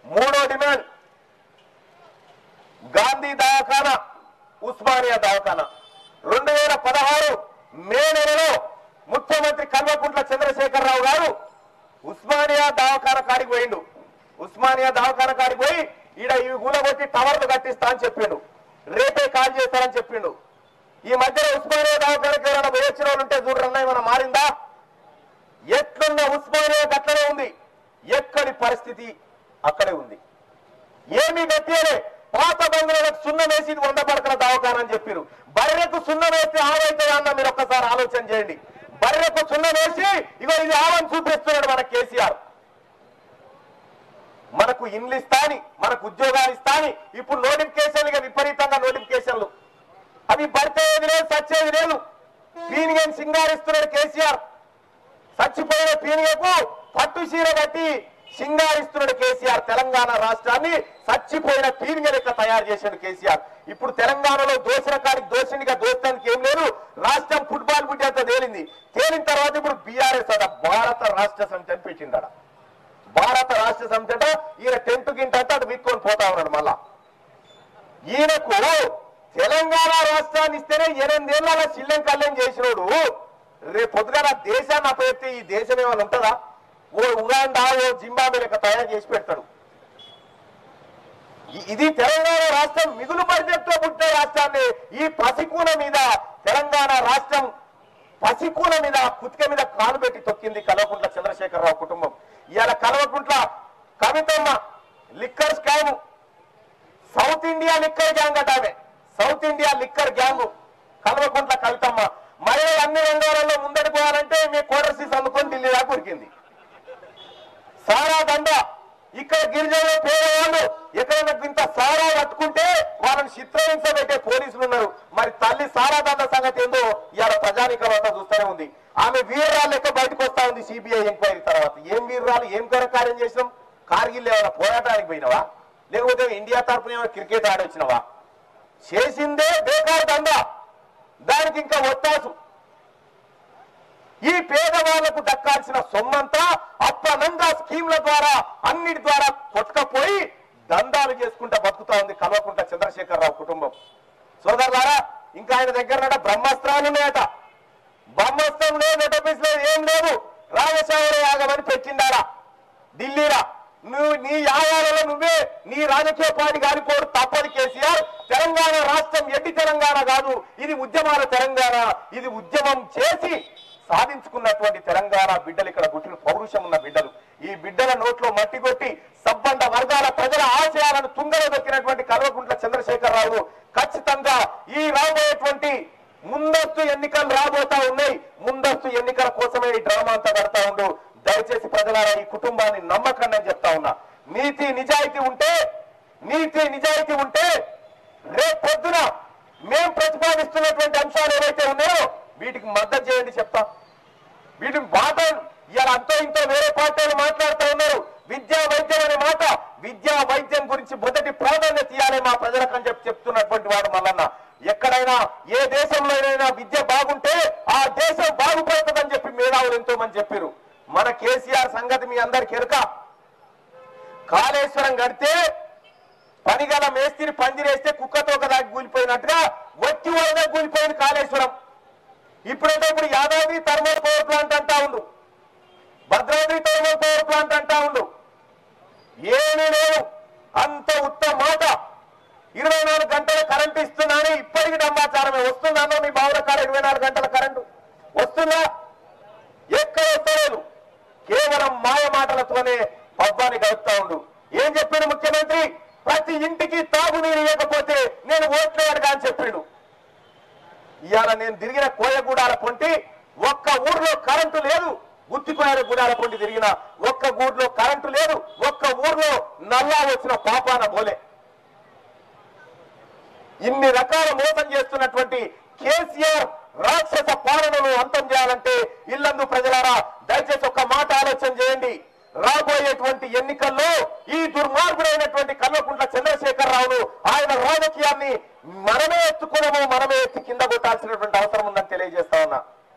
మూడో డిమాండ్ గాంధీ దవాఖానా ఉస్మానియా దవాఖానా రెండు వేల పదహారు మే నెలలో ముఖ్యమంత్రి కల్వకుంట్ల చంద్రశేఖరరావు గారు ఉస్మానియా దవాఖానా కాడికి పోయిండు ఉస్మానియా దవాఖానా కాడికి పోయి ఈడ ఇవి కూలగొట్టి టవర్లు కట్టిస్తా అని చెప్పిండు రేపే కాల్ చేస్తారని చెప్పిండు ఈ మధ్యలో ఉస్మానియా దవాఖానకి ఎవరైనా పోయి వచ్చిన వాళ్ళు ఉంటే చూడరన్నా ఏమైనా మారిందా ఎట్లున్న ఉస్మానియా గట్లనే ఉంది ఎక్కడి పరిస్థితి అక్కడే ఉంది ఏమీ గట్టియలే పాత బంగ్లాలకు సున్నం వేసి ఇది వంద పడకల దవాఖానని చెప్పారు బర్రెకు సున్నం వేస్తే ఆవైతే అన్న మీరు ఒక్కసారి ఆలోచన చేయండి బర్రెకు సున్నం వేసి ఇగో ఇది ఆవని చూపిస్తున్నాడు మన కేసీఆర్ మనకు ఇండ్లు ఇస్తాని మనకు ఉద్యోగాలు ఇస్తాని ఇప్పుడు నోటిఫికేషన్లు విపరీతంగా నోటిఫికేషన్లు అవి పడితేది లేదు సచ్చేది లేదు పీనిగని సింగారిస్తున్నాడు కేసీఆర్ చచ్చిపోయిన పీనిగకు పట్టు చీర కట్టి సింగారిస్తున్నాడు కేసీఆర్ తెలంగాణ రాష్ట్రాన్ని చచ్చిపోయిన పీనిగ లెక్క తయారు చేశాడు కేసీఆర్ ఇప్పుడు తెలంగాణలో దోసిన కాడికి దోషినిగా దోస్తానికి ఏం లేదు రాష్ట్రం ఫుట్బాల్ బుడ్డి అంతా తేలింది తేలిన తర్వాత ఇప్పుడు బీఆర్ఎస్ అట భారత రాష్ట్ర సమితి అని పెట్టిండట భారత రాష్ట్ర సమితి అట ఈయన టెంట్ గింట అంటే అటు విక్కొని పోతా ఉన్నాడు మళ్ళా ఈయనకు తెలంగాణ రాష్ట్రాన్ని ఇస్తేనే ఎనిమిదేళ్ల శిల్లం కళ్యాణ్ చేసినోడు రేపు పొద్దుగా దేశాన్ని అప్పచెప్తే ఈ దేశం ఏమైనా ఉంటుందా ఓ ఉగాండా ఓ జింబాబే లెక్క తయారు చేసి పెడతాడు ఇ- ఇది తెలంగాణ రాష్ట్రం మిగులు బడ్జెట్ లో పుట్టిన రాష్ట్రాన్ని ఈ పసికూన మీద తెలంగాణ రాష్ట్రం పసికూన మీద కుతిక మీద కాలు పెట్టి తొక్కింది కల్వకుంట్ల చంద్రశేఖరరావు కుటుంబం ఇవాళ కల్వకుంట్ల కవితమ్మ liquor scam south India liquor gang అట ఆమె south India liquor gang Kalvakuntla కవితమ్మ మహిళలు అన్ని రంగాలలో ముందడి పోవాలంటే మీ కోటర్సీస్ అందుకొని ఢిల్లీ దాకా ఉరికింది సారా దండ ఇక్కడ గిరిజనులు పేదవాళ్ళు ఎక్కడైనా ఇంత సారా పట్టుకుంటే వాళ్ళని చిత్రహింస పెట్టే పోలీసులు ఉన్నారు మరి తల్లి సారా దండ సంగతి ఏందో ఇవాళ ప్రజానికం అంతా చూస్తూనే ఉంది ఆమె వీర్రాలు లెక్క బయటకు వస్తా ఉంది సిబిఐ ఎంక్వైరీ తర్వాత ఏం వీర్రాలు ఏం కార్యం చేసినాం కార్గిల్ ఏమైనా పోరాటానికి పోయినవా లేకపోతే ఇండియా తరపున ఏమైనా క్రికెట్ ఆడొచ్చినవా చేసిందే బేకార్ దండ దానికి ఇంకా ఒత్తాసు ఈ పేదవాళ్లకు దక్కాల్సిన సొమ్మంతా అప్పనంగా స్కీమ్ల ద్వారా అన్నిటి ద్వారా కొట్టుకపోయి దందాలు చేసుకుంటా బతుకుతా ఉంది కల్వకుంట చంద్రశేఖరరావు కుటుంబం సోదరులారా ఇంకా ఆయన దగ్గర బ్రహ్మాస్త్రాలు ఉన్నాయట బ్రహ్మాస్త్రం లేదు నోటపీస్ లేదు ఏం లేదు రాజశావర యాగమని పెట్టిండారా ఢిల్లీరా నువ్వు నీ యాగాలలో నువ్వే నీ రాజకీయ పార్టీ కానిపోడు తప్పదు కేసీఆర్ తెలంగాణ రాష్ట్రం ఎడ్డి తెలంగాణ కాదు ఇది ఉద్యమాల తెలంగాణ ఇది ఉద్యమం చేసి సాధించుకున్నటువంటి తెలంగాణ బిడ్డలు ఇక్కడ పుట్టిన పౌరుషం ఉన్న బిడ్డలు ఈ బిడ్డల నోట్లో మట్టి కొట్టి సబ్బండ వర్గాల ప్రజల ఆశయాలను తుంగలో దొక్కినటువంటి కల్వకుంట్ల చంద్రశేఖరరావు ఖచ్చితంగా ఈ రాబోయేటువంటి ముందస్తు ఎన్నికలు రాబోతా ఉన్నాయి ముందస్తు ఎన్నికల కోసమే ఈ డ్రామా అంతా కడతా ఉండు దయచేసి ప్రజలారా ఈ కుటుంబాన్ని నమ్మకండి అని చెప్తా ఉన్నా నీతి నిజాయితీ ఉంటే నీతి నిజాయితీ ఉంటే రేపు పొద్దున మేం ప్రతిపాదిస్తున్నటువంటి అంశాలు ఏవైతే ఉన్నాయో వీటికి మద్దతు చేయండి చెప్తా వీటిని మాట ఇలా అంతో ఇంతో వేరే పార్టీలు మాట్లాడుతూ ఉన్నారు విద్యా వైద్యం అనే మాట విద్యా వైద్యం గురించి మొదటి ప్రాధాన్యత ఇవ్వాలి మా ప్రజలకు అని చెప్పి చెప్తున్నటువంటి వాడు మల్లన్న ఎక్కడైనా ఏ దేశంలోనైనా విద్య బాగుంటే ఆ దేశం బాగుపడుతుందని చెప్పి మేధావులు ఎంతో మంది చెప్పారు మన కేసీఆర్ సంగతి మీ అందరికి ఎరుక కాళేశ్వరం కడితే పనిగల మేస్త్రి పందిరేస్తే కుక్కతో కదా కూలిపోయినట్టుగా వచ్చి వాళ్ళనే కూలిపోయింది కాళేశ్వరం ఇప్పుడైతే ఇప్పుడు యాదాద్రి థర్మల్ పవర్ ప్లాంట్ అంటా ఉండు భద్రాద్రి థర్మల్ పవర్ ప్లాంట్ అంటా ఉండు ఏమీ లేవు అంత ఉత్తమ మాట ఇరవై నాలుగు గంటల కరెంట్ ఇస్తున్నాను ఇప్పటికి నమ్మాచారమే వస్తుందన్నో మీ బావుల కాడ ఇరవై నాలుగు గంటల కరెంటు వస్తుందా ఎక్కడ వస్తలేదు కేవలం మాయ మాటలతోనే పబ్బాన్ని గడుపుతా ఉండు ఏం చెప్పాడు ముఖ్యమంత్రి ప్రతి ఇంటికి తాగునీరు ఇవ్వకపోతే నేను ఓట్లేయడుగా అని చెప్పాడు ఇవాళ నేను తిరిగిన కోయగూడాల పొంటి ఒక్క ఊర్లో కరెంటు లేదు గుత్తికోయల గూడాల పొంటి తిరిగిన ఒక్క ఊర్లో కరెంటు లేదు ఒక్క ఊర్లో నల్లా వచ్చిన పాపాన పోలే ఇన్ని రకాల మోసం చేస్తున్నటువంటి కేసీఆర్ రాక్షస పాలనను అంతం చేయాలంటే ఇల్లందు ప్రజలారా దయచేసి ఒక్క మాట ఆలోచన చేయండి రాబోయేటువంటి ఎన్నికల్లో ఈ దుర్మార్గుడైనటువంటి కల్వకుంట్ల చంద్రశేఖరరావును ఆయన రాజకీయాన్ని మనమే ఎత్తుకున్నాము మనమే ఎత్తి కింద కొట్టాల్సినటువంటి అవసరం ఉంది.